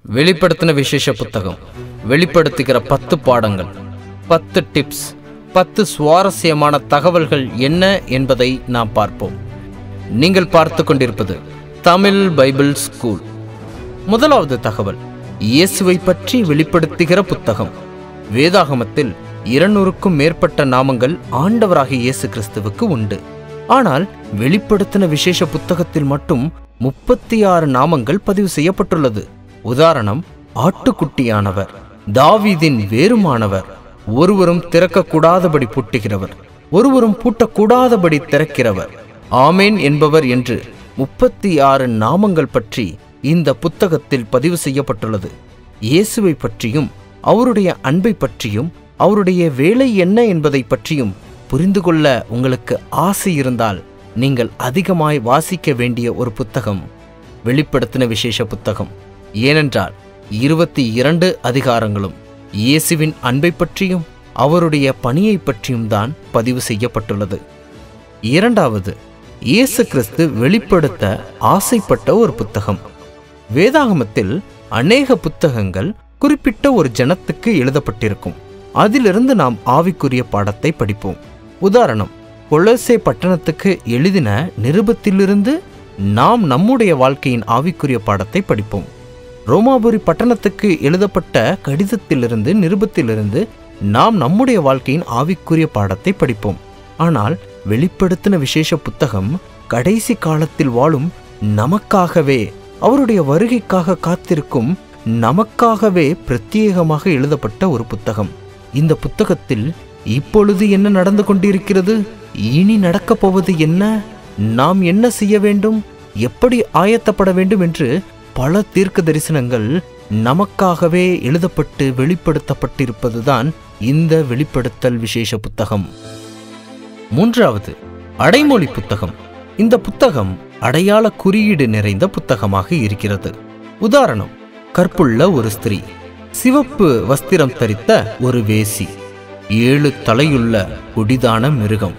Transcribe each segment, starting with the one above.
வெளிப்படுத்தின விசேஷ புத்தகம் வெளிப்படுத்துகிற பத்து பாடங்கள் பத்து டிப்ஸ் பத்து சுவாரஸ்யமான தகவல்கள் என்ன என்பதை நாம் பார்ப்போம் நீங்கள் பார்த்து கொண்டிருப்பது தமிழ் பைபிள் ஸ்கூல் முதலாவது தகவல் இயேசுவை பற்றி வெளிப்படுத்துகிற புத்தகம் வேதாகமத்தில் இருநூறுக்கும் மேற்பட்ட நாமங்கள் ஆண்டவராகிய இயேசு கிறிஸ்துவுக்கு உண்டு ஆனால் வெளிப்படுத்தின விசேஷ புத்தகத்தில் மட்டும் முப்பத்தி ஆறு நாமங்கள் பதிவு செய்யப்பட்டுள்ளது உதாரணம் ஆட்டுக்குட்டியானவர் தாவீதின் வேறுமானவர் ஒருவரும் திறக்கக்கூடாதபடி பூட்டுகிறவர் ஒருவரும் பூட்டக்கூடாதபடி திறக்கிறவர் ஆமேன் என்பவர் என்று முப்பத்தி ஆறு நாமங்கள் பற்றி இந்த புத்தகத்தில் பதிவு செய்யப்பட்டுள்ளது இயேசுவை பற்றியும் அவருடைய அன்பை பற்றியும் அவருடைய வேலை என்ன என்பதை பற்றியும் புரிந்து கொள்ள உங்களுக்கு ஆசை இருந்தால் நீங்கள் அதிகமாய் வாசிக்க வேண்டிய ஒரு புத்தகம் வெளிப்படுத்தின விசேஷ புத்தகம் ஏனென்றால் இருபத்தி இரண்டு அதிகாரங்களும் இயேசுவின் அன்பை பற்றியும் அவருடைய பணியை பற்றியும் தான் பதிவு செய்யப்பட்டுள்ளது இரண்டாவது இயேசு கிறிஸ்து வெளிப்படுத்த ஆசைப்பட்ட ஒரு புத்தகம் வேதாகமத்தில் அநேக புத்தகங்கள் குறிப்பிட்ட ஒரு ஜனத்துக்கு எழுதப்பட்டிருக்கும் அதிலிருந்து நாம் ஆவிக்குரிய பாடத்தை படிப்போம் உதாரணம் கொலோசே பட்டணத்துக்கு எழுதின நிருபத்திலிருந்து நாம் நம்முடைய வாழ்க்கையின் ஆவிக்குரிய பாடத்தை படிப்போம் ரோமாபுரி பட்டணத்துக்கு எழுதப்பட்ட கடிதத்திலிருந்து நிருபத்திலிருந்து நாம் நம்முடைய வாழ்க்கையின் ஆவிக்குரிய பாடத்தை படிப்போம் ஆனால் வெளிப்படுத்தின விசேஷ புத்தகம் கடைசி காலத்தில் வாழும் நமக்காகவே அவருடைய வருகைக்காக காத்திருக்கும் நமக்காகவே பிரத்யேகமாக எழுதப்பட்ட ஒரு புத்தகம் இந்த புத்தகத்தில் இப்பொழுது என்ன நடந்து கொண்டிருக்கிறது இனி நடக்கப் போவது என்ன நாம் என்ன செய்ய வேண்டும் எப்படி ஆயத்தப்பட வேண்டும் என்று பல தீர்க்க தரிசனங்கள் நமக்காகவே எழுதப்பட்டு வெளிப்படுத்தப்பட்டிருப்பதுதான் இந்த வெளிப்படுத்தல் விசேஷ புத்தகம் மூன்றாவது அடைமொழி புத்தகம் இந்த புத்தகம் அடையாள குறியீடு நிறைந்த புத்தகமாக இருக்கிறது உதாரணம் கற்புள்ள ஒரு ஸ்திரீ சிவப்பு வஸ்திரம் தரித்த ஒரு வேசி ஏழு தலையுள்ள கொடிதான மிருகம்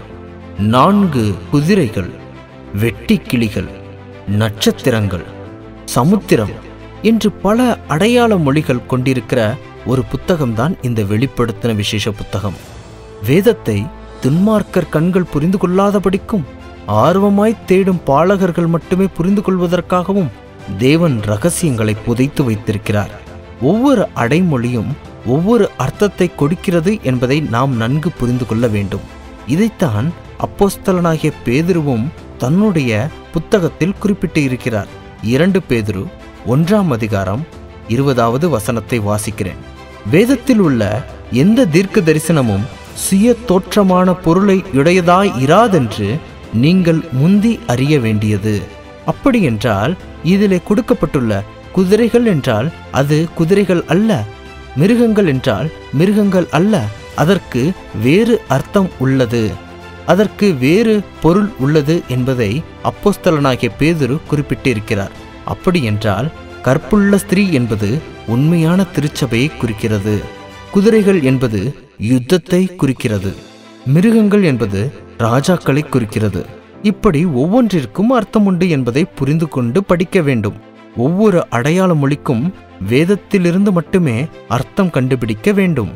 நான்கு குதிரைகள் வெட்டி கிளிகள் நட்சத்திரங்கள் சமுத்திரம் என்று பல அடையாள மொழிகள் கொண்டிருக்கிற ஒரு புத்தகம்தான் இந்த வெளிப்படுத்தின விசேஷ புத்தகம் வேதத்தை துன்மார்க்கர் கண்கள் புரிந்து கொள்ளாதபடிக்கும் ஆர்வமாய் தேடும் பாலகர்கள் மட்டுமே புரிந்து கொள்வதற்காகவும் தேவன் ரகசியங்களை புதைத்து வைத்திருக்கிறார் ஒவ்வொரு அடைமொழியும் ஒவ்வொரு அர்த்தத்தை கொடுக்கிறது என்பதை நாம் நன்கு புரிந்து கொள்ள வேண்டும் இதைத்தான் அப்போஸ்தலனாகிய பேதுருவும் தன்னுடைய புத்தகத்தில் குறிப்பிட்டு இருக்கிறார் இரண்டு பேதுரு ஒன்றாம் அதிகாரம் இருபதாவது வசனத்தை வாசிக்கிறேன் வேதத்தில் உள்ள எந்த தீர்க்க தரிசனமும் சுய தோற்றமான பொருளை உடையதாய் இராதென்று நீங்கள் முந்தி அறிய வேண்டியது அப்படியென்றால் இதிலே கொடுக்கப்பட்டுள்ள குதிரைகள் என்றால் அது குதிரைகள் அல்ல மிருகங்கள் என்றால் மிருகங்கள் அல்ல அதற்கு வேறு அர்த்தம் உள்ளது அதற்கு வேறு பொருள் உள்ளது என்பதை அப்போஸ்தலனாகிய பேதுரு குறிப்பிட்டிருக்கிறார் அப்படியென்றால் கற்புள்ள ஸ்திரீ என்பது உண்மையான திருச்சபையை குறிக்கிறது குதிரைகள் என்பது யுத்தத்தை குறிக்கிறது மிருகங்கள் என்பது ராஜாக்களை குறிக்கிறது இப்படி ஒவ்வொன்றிற்கும் அர்த்தம் உண்டு என்பதை புரிந்து கொண்டு படிக்க வேண்டும் ஒவ்வொரு அடையாள மொழிக்கும் வேதத்திலிருந்து மட்டுமே அர்த்தம் கண்டுபிடிக்க வேண்டும்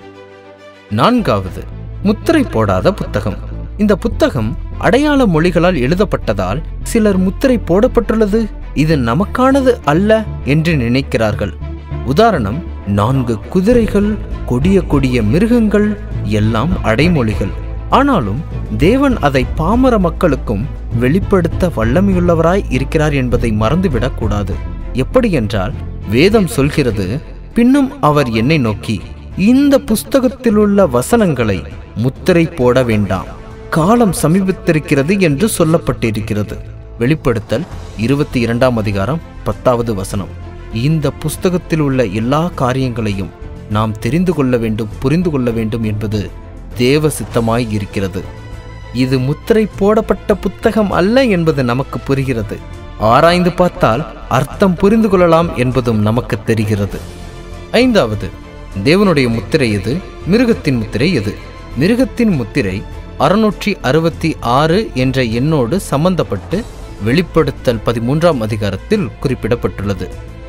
நான்காவது முத்திரை போடாத புத்தகம் இந்த புத்தகம் அடையாள மொழிகளால் எழுதப்பட்டதால் சிலர் முத்திரை போடப்பட்டுள்ளது இது நமக்கானது அல்ல என்று நினைக்கிறார்கள் உதாரணம் நான்கு குதிரைகள் கொடிய கொடிய மிருகங்கள் எல்லாம் அடைமொழிகள் ஆனாலும் தேவன் அதை பாமர மக்களுக்கும் வெளிப்படுத்த வல்லமையுள்ளவராய் இருக்கிறார் என்பதை மறந்துவிடக் கூடாது எப்படி என்றால் வேதம் சொல்கிறது பின்னும் அவர் என்னை நோக்கி இந்த புஸ்தகத்திலுள்ள வசனங்களை முத்திரை போட வேண்டாம் காலம் சமீபித்திருக்கிறது என்று சொல்லப்பட்டிருக்கிறது வெளிப்படுத்தல் இருபத்தி இரண்டாம் அதிகாரம் பத்தாவது வசனம் இந்த புஸ்தகத்தில் உள்ள எல்லா காரியங்களையும் நாம் தெரிந்து கொள்ள வேண்டும் புரிந்து கொள்ள வேண்டும் என்பது தேவ சித்தமாய் இருக்கிறது இது முத்திரை போடப்பட்ட புத்தகம் அல்ல என்பது நமக்கு புரிகிறது ஆராய்ந்து பார்த்தால் அர்த்தம் புரிந்து கொள்ளலாம் என்பதும் நமக்கு தெரிகிறது ஐந்தாவது தேவனுடைய முத்திரை எது மிருகத்தின் முத்திரை எது மிருகத்தின் முத்திரை அறுநூற்றி அறுபத்தி ஆறு என்ற எண்ணோடு சம்பந்தப்பட்டு வெளிப்படுத்தல் பதிமூன்றாம் அதிகாரத்தில் குறிப்பிடப்பட்டுள்ளது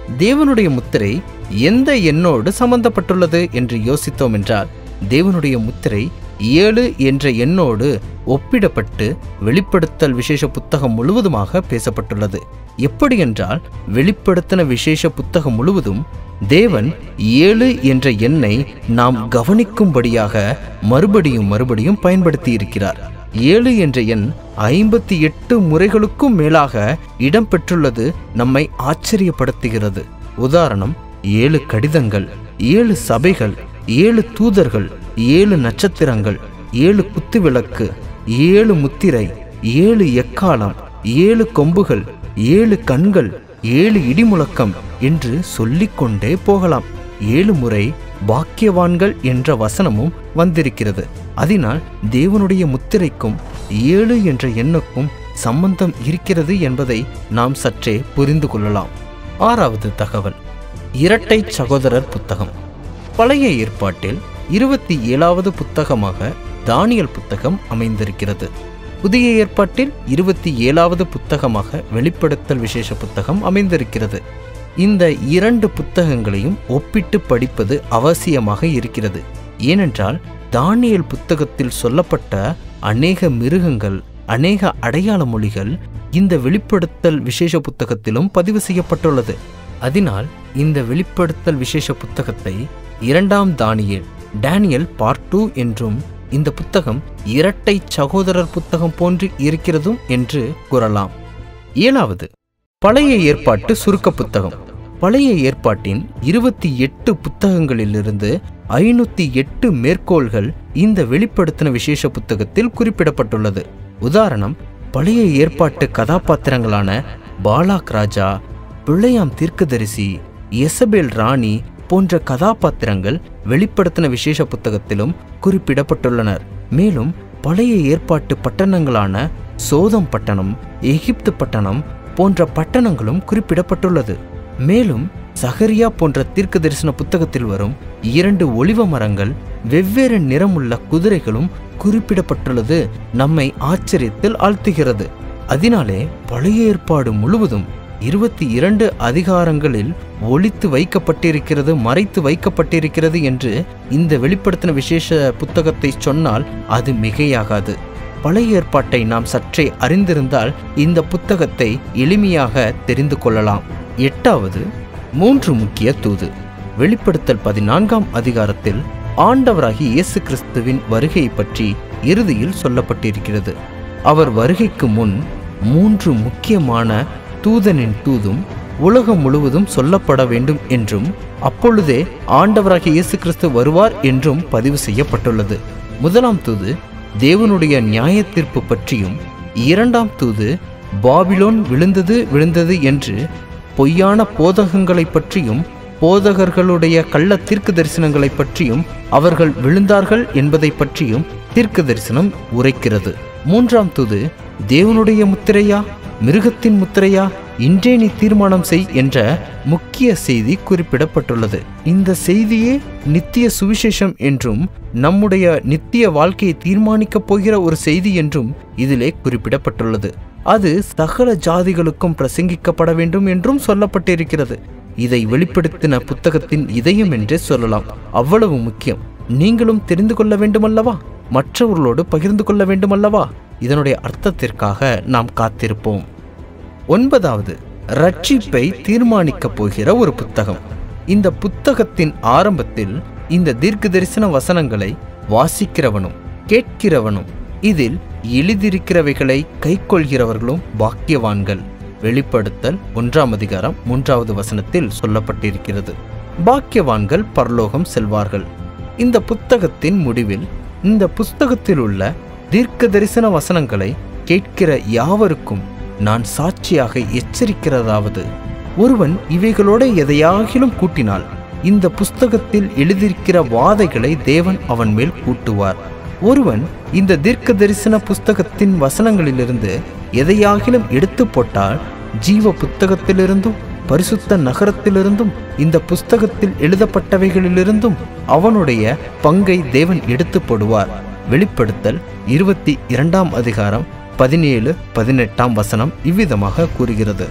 தேவனுடைய முத்திரை எந்த எண்ணோடு சம்பந்தப்பட்டுள்ளது என்று யோசித்தோம் என்றால் தேவனுடைய முத்திரை ஏழு என்ற எண்ணோடு ஒப்பிடப்பட்டு வெளிப்படுத்தல் விசேஷ புத்தகம் முழுவதுமாக பேசப்பட்டுள்ளது எப்படி என்றால் வெளிப்படுத்தின விசேஷ புத்தகம் முழுவதும் தேவன் ஏழு என்ற எண்ணை நாம் கவனிக்கும்படியாக மறுபடியும் மறுபடியும் பயன்படுத்தி இருக்கிறார் ஏழு என்ற எண் ஐம்பத்தி எட்டு முறைகளுக்கும் மேலாக இடம்பெற்றுள்ளது நம்மை ஆச்சரியப்படுத்துகிறது உதாரணம் ஏழு கடிதங்கள் ஏழு சபைகள் ஏழு தூதர்கள் ஏழு நட்சத்திரங்கள் ஏழு குத்துவிளக்கு ஏழு முத்திரை ஏழு எக்காலம் ஏழு கொம்புகள் ஏழு கண்கள் ஏழு இடிமுழக்கம் என்று சொல்லிக்கொண்டே போகலாம் ஏழு முறை பாக்கியவான்கள் என்ற வசனமும் வந்திருக்கிறது அதனால் தேவனுடைய முத்திரைக்கும் ஏழு என்ற எண்ணுக்கும் சம்பந்தம் இருக்கிறது என்பதை நாம் சற்றே புரிந்து கொள்ளலாம் ஆறாவது தகவல் இரட்டை சகோதரர் புத்தகம் பழைய ஏற்பாட்டில் இருபத்தி ஏழாவது புத்தகமாக தானியல் புத்தகம் அமைந்திருக்கிறது புதிய ஏற்பாட்டில் இருபத்தி ஏழாவது புத்தகமாக வெளிப்படுத்தல் விசேஷ புத்தகம் அமைந்திருக்கிறது இந்த இரண்டு புத்தகங்களையும் ஒப்பிட்டு படிப்பது அவசியமாக இருக்கிறது ஏனென்றால் தானியல் புத்தகத்தில் சொல்லப்பட்ட அநேக மிருகங்கள் அநேக அடையாள மொழிகள் இந்த வெளிப்படுத்தல் விசேஷ புத்தகத்திலும் பதிவு செய்யப்பட்டுள்ளது அதனால் இந்த வெளிப்படுத்தல் விசேஷ புத்தகத்தை இரண்டாம் தானியல் டேனியல் பார்ட் டூ என்றும் இந்த புத்தகம் இரட்டை சகோதரர் புத்தகம் போன்று இருக்கிறதும் என்று கூறலாம் ஏழாவது பழைய ஏற்பாட்டு சுருக்க புத்தகம் பழைய ஏற்பாட்டின் இருபத்தி எட்டு புத்தகங்களிலிருந்து ஐநூத்தி எட்டு மேற்கோள்கள் இந்த வெளிப்படுத்தின விசேஷ புத்தகத்தில் குறிப்பிடப்பட்டுள்ளது உதாரணம் பழைய ஏற்பாட்டு கதாபாத்திரங்களான பாலாக் ராஜா பிள்ளையாம் தீர்க்கதரிசி எசபேல் ராணி போன்ற கதாபாத்திரங்கள் வெளிப்படுத்தின விசேஷ புத்தகத்திலும் குறிப்பிடப்பட்டுள்ளனர் மேலும் பழைய ஏற்பாட்டு பட்டணங்களான சோதம் பட்டணம் எகிப்து பட்டணம் போன்ற பட்டணங்களும் குறிப்பிடப்பட்டுள்ளது மேலும் சகரியா போன்ற தீர்க்க தரிசன புத்தகத்தில் வரும் இரண்டு ஒளிவ மரங்கள் வெவ்வேறு நிறமுள்ள குதிரைகளும் குறிப்பிடப்பட்டுள்ளது நம்மை ஆச்சரியத்தில் ஆழ்த்துகிறது அதனாலே பழைய ஏற்பாடு முழுவதும் இருபத்தி இரண்டு அதிகாரங்களில் ஒளித்து வைக்கப்பட்டிருக்கிறது மறைத்து வைக்கப்பட்டிருக்கிறது என்று இந்த வெளிப்படுத்தின விசேஷ புத்தகத்தை சொன்னால் அது மிகையாகாது பழைய ஏற்பாட்டை நாம் சற்றே அறிந்திருந்தால் இந்த புத்தகத்தை எளிமையாக தெரிந்து கொள்ளலாம் எட்டாவது மூன்று முக்கிய தூது வெளிப்படுத்தல் பதினான்காம் அதிகாரத்தில் ஆண்டவராகி இயேசு கிறிஸ்துவின் வருகையை பற்றி இறுதியில் சொல்லப்பட்டிருக்கிறது அவர் வருகைக்கு முன் மூன்று முக்கியமான தூதனின் தூதும் உலகம் முழுவதும் சொல்லப்பட வேண்டும் என்றும் அப்பொழுதே ஆண்டவராகிய இயேசு கிறிஸ்து வருவார் என்றும் பதிவு செய்யப்பட்டுள்ளது முதலாம் தூது தேவனுடைய நியாய தீர்ப்பு பற்றியும் இரண்டாம் தூது பாபிலோன் விழுந்தது விழுந்தது என்று பொய்யான போதகங்களைப் பற்றியும் போதகர்களுடைய கள்ள தீர்க்க தரிசனங்களை பற்றியும் அவர்கள் விழுந்தார்கள் என்பதை பற்றியும் தீர்க்க தரிசனம் உரைக்கிறது மூன்றாம் தூது தேவனுடைய முத்திரையா மிருகத்தின் முத்திரையா இன்றே நீ தீர்மானம் செய் என்ற முக்கிய செய்தி குறிப்பிடப்பட்டுள்ளது இந்த செய்தியே நித்திய சுவிசேஷம் என்றும் நம்முடைய நித்திய வாழ்க்கையை தீர்மானிக்கப் போகிற ஒரு செய்தி என்றும் இதிலே குறிப்பிடப்பட்டுள்ளது அது சகல ஜாதிகளுக்கும் பிரசங்கிக்கப்பட வேண்டும் என்றும் சொல்லப்பட்டிருக்கிறது இதை வெளிப்படுத்தின புத்தகத்தின் இதயம் என்றே சொல்லலாம் அவ்வளவு முக்கியம் நீங்களும் தெரிந்து கொள்ள வேண்டுமல்லவா மற்றவர்களோடு பகிர்ந்து கொள்ள வேண்டுமல்லவா இதனுடைய அர்த்தத்திற்காக நாம் காத்திருப்போம் ஒன்பதாவது ரட்சிப்பை தீர்மானிக்கப் போகிற ஒரு புத்தகம் இந்த புத்தகத்தின் ஆரம்பத்தில் இந்த தீர்க்க தரிசன வசனங்களை வாசிக்கிறவனும் கேட்கிறவனும் இதில் எழுதியிருக்கிறவைகளை கைக்கொள்கிறவர்களும் பாக்கியவான்கள் வெளிப்படுத்தல் ஒன்றாம் அதிகாரம் மூன்றாவது வசனத்தில் சொல்லப்பட்டிருக்கிறது பாக்கியவான்கள் பரலோகம் செல்வார்கள் இந்த புத்தகத்தின் முடிவில் இந்த புஸ்தகத்தில் உள்ள தீர்க்க தரிசன வசனங்களை கேட்கிற யாவருக்கும் நான் சாட்சியாக எச்சரிக்கிறதாவது ஒருவன் இவைகளோட எதையாகிலும் கூட்டினால் இந்த புஸ்தகத்தில் எழுதியிருக்கிற வாதைகளை தேவன் அவன் மேல் கூட்டுவார் ஒருவன் இந்த தீர்க்க தரிசன புஸ்தகத்தின் வசனங்களிலிருந்து எதையாகிலும் எடுத்து போட்டால் ஜீவ புத்தகத்திலிருந்தும் பரிசுத்த நகரத்திலிருந்தும் இந்த புஸ்தகத்தில் எழுதப்பட்டவைகளிலிருந்தும் அவனுடைய பங்கை தேவன் எடுத்து போடுவார் வெளிப்படுத்தல் இருபத்தி இரண்டாம் அதிகாரம் பதினேழு பதினெட்டாம் வசனம் இவ்விதமாக கூறுகிறது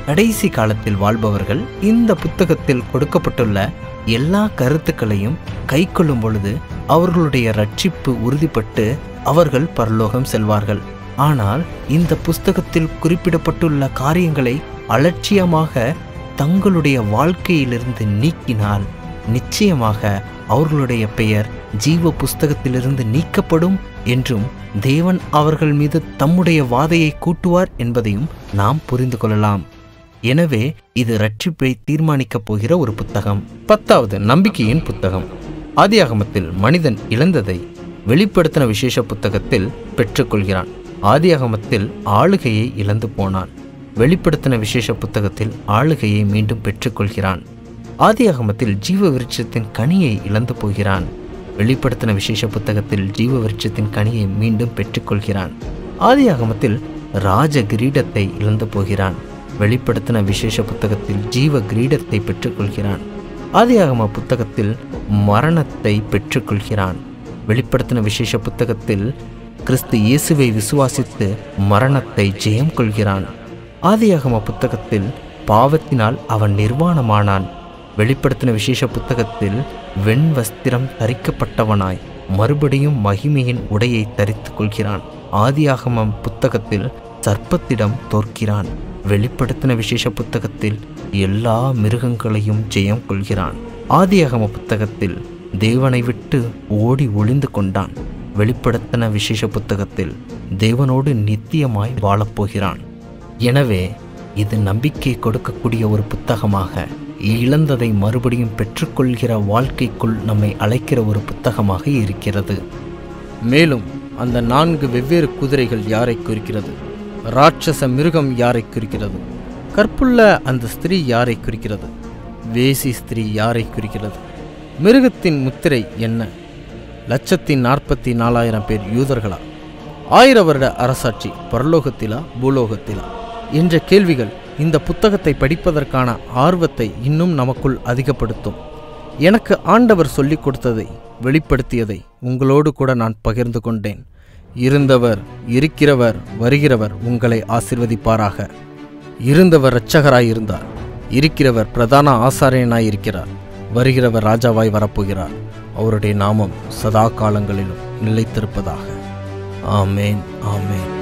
கடைசி காலத்தில் வாழ்பவர்கள் இந்த புத்தகத்தில் கொடுக்கப்பட்டுள்ள எல்லா கருத்துக்களையும் கைக்கொள்ளும் பொழுது அவர்களுடைய ரட்சிப்பு உறுதிப்பட்டு அவர்கள் பரலோகம் செல்வார்கள் ஆனால் இந்த புஸ்தகத்தில் குறிப்பிடப்பட்டுள்ள காரியங்களை அலட்சியமாக தங்களுடைய வாழ்க்கையிலிருந்து நீக்கினால் நிச்சயமாக அவர்களுடைய பெயர் ஜீவ புஸ்தகத்திலிருந்து நீக்கப்படும் என்றும் தேவன் அவர்கள் மீது தம்முடைய வாதையை கூட்டுவார் என்பதையும் நாம் புரிந்து கொள்ளலாம் எனவே இது ரட்சிப்பை தீர்மானிக்கப் போகிற ஒரு புத்தகம் பத்தாவது நம்பிக்கையின் புத்தகம் ஆதியாகமத்தில் மனிதன் இழந்ததை வெளிப்படுத்தின விசேஷ புத்தகத்தில் பெற்றுக்கொள்கிறான் ஆதியாகமத்தில் ஆளுகையை இழந்து போனான் வெளிப்படுத்தின விசேஷ புத்தகத்தில் ஆளுகையை மீண்டும் பெற்றுக்கொள்கிறான் ஆதியாகமத்தில் ஜீவ விருட்சத்தின் கனியை இழந்து போகிறான் வெளிப்படுத்தின விசேஷ புத்தகத்தில் ஜீவ விருட்சத்தின் கனியை மீண்டும் பெற்றுக்கொள்கிறான் ஆதியாகமத்தில் ராஜ கிரீடத்தை இழந்து போகிறான் வெளிப்படுத்தின விசேஷ புத்தகத்தில் ஜீவ கிரீடத்தை பெற்றுக்கொள்கிறான் ஆதியாகம புத்தகத்தில் மரணத்தை பெற்றுக்கொள்கிறான் வெளிப்படுத்தின விசேஷ புத்தகத்தில் கிறிஸ்து இயேசுவை விசுவாசித்து மரணத்தை ஜெயம் கொள்கிறான் ஆதியாகம புத்தகத்தில் பாவத்தினால் அவன் நிர்வாணமானான் வெளிப்படுத்தின விசேஷ புத்தகத்தில் வெண் வஸ்திரம் தரிக்கப்பட்டவனாய் மறுபடியும் மகிமையின் உடையை தரித்துக் கொள்கிறான் ஆதியாகமம் புத்தகத்தில் சர்ப்பத்திடம் தோற்கிறான் வெளிப்படுத்தின விசேஷ புத்தகத்தில் எல்லா மிருகங்களையும் ஜெயம் கொள்கிறான் ஆதியாகம புத்தகத்தில் தேவனை விட்டு ஓடி ஒளிந்து கொண்டான் வெளிப்படுத்தின விசேஷ புத்தகத்தில் தேவனோடு நித்தியமாய் வாழப்போகிறான் எனவே இது நம்பிக்கை கொடுக்கக்கூடிய ஒரு புத்தகமாக இழந்ததை மறுபடியும் பெற்றுக்கொள்கிற வாழ்க்கைக்குள் நம்மை அழைக்கிற ஒரு புத்தகமாக இருக்கிறது மேலும் அந்த நான்கு வெவ்வேறு குதிரைகள் யாரை குறிக்கிறது ராட்சச மிருகம் யாரை குறிக்கிறது கற்புள்ள அந்த ஸ்திரீ யாரை குறிக்கிறது வேசி ஸ்திரீ யாரை குறிக்கிறது மிருகத்தின் முத்திரை என்ன லட்சத்தின் நாற்பத்தி நாலாயிரம் பேர் யூதர்களா ஆயிர வருட அரசாட்சி பரலோகத்திலா பூலோகத்திலா என்ற கேள்விகள் இந்த புத்தகத்தை படிப்பதற்கான ஆர்வத்தை இன்னும் நமக்குள் அதிகப்படுத்தும் எனக்கு ஆண்டவர் சொல்லிக் கொடுத்ததை வெளிப்படுத்தியதை உங்களோடு கூட நான் பகிர்ந்து கொண்டேன் இருந்தவர் இருக்கிறவர் வருகிறவர் உங்களை ஆசிர்வதிப்பாராக இருந்தவர் இரட்சகராயிருந்தார் இருக்கிறவர் பிரதான ஆசாரியனாயிருக்கிறார் வருகிறவர் ராஜாவாய் வரப்போகிறார் அவருடைய நாமம் சதா காலங்களிலும் நிலைத்திருப்பதாக ஆமேன் ஆமேன்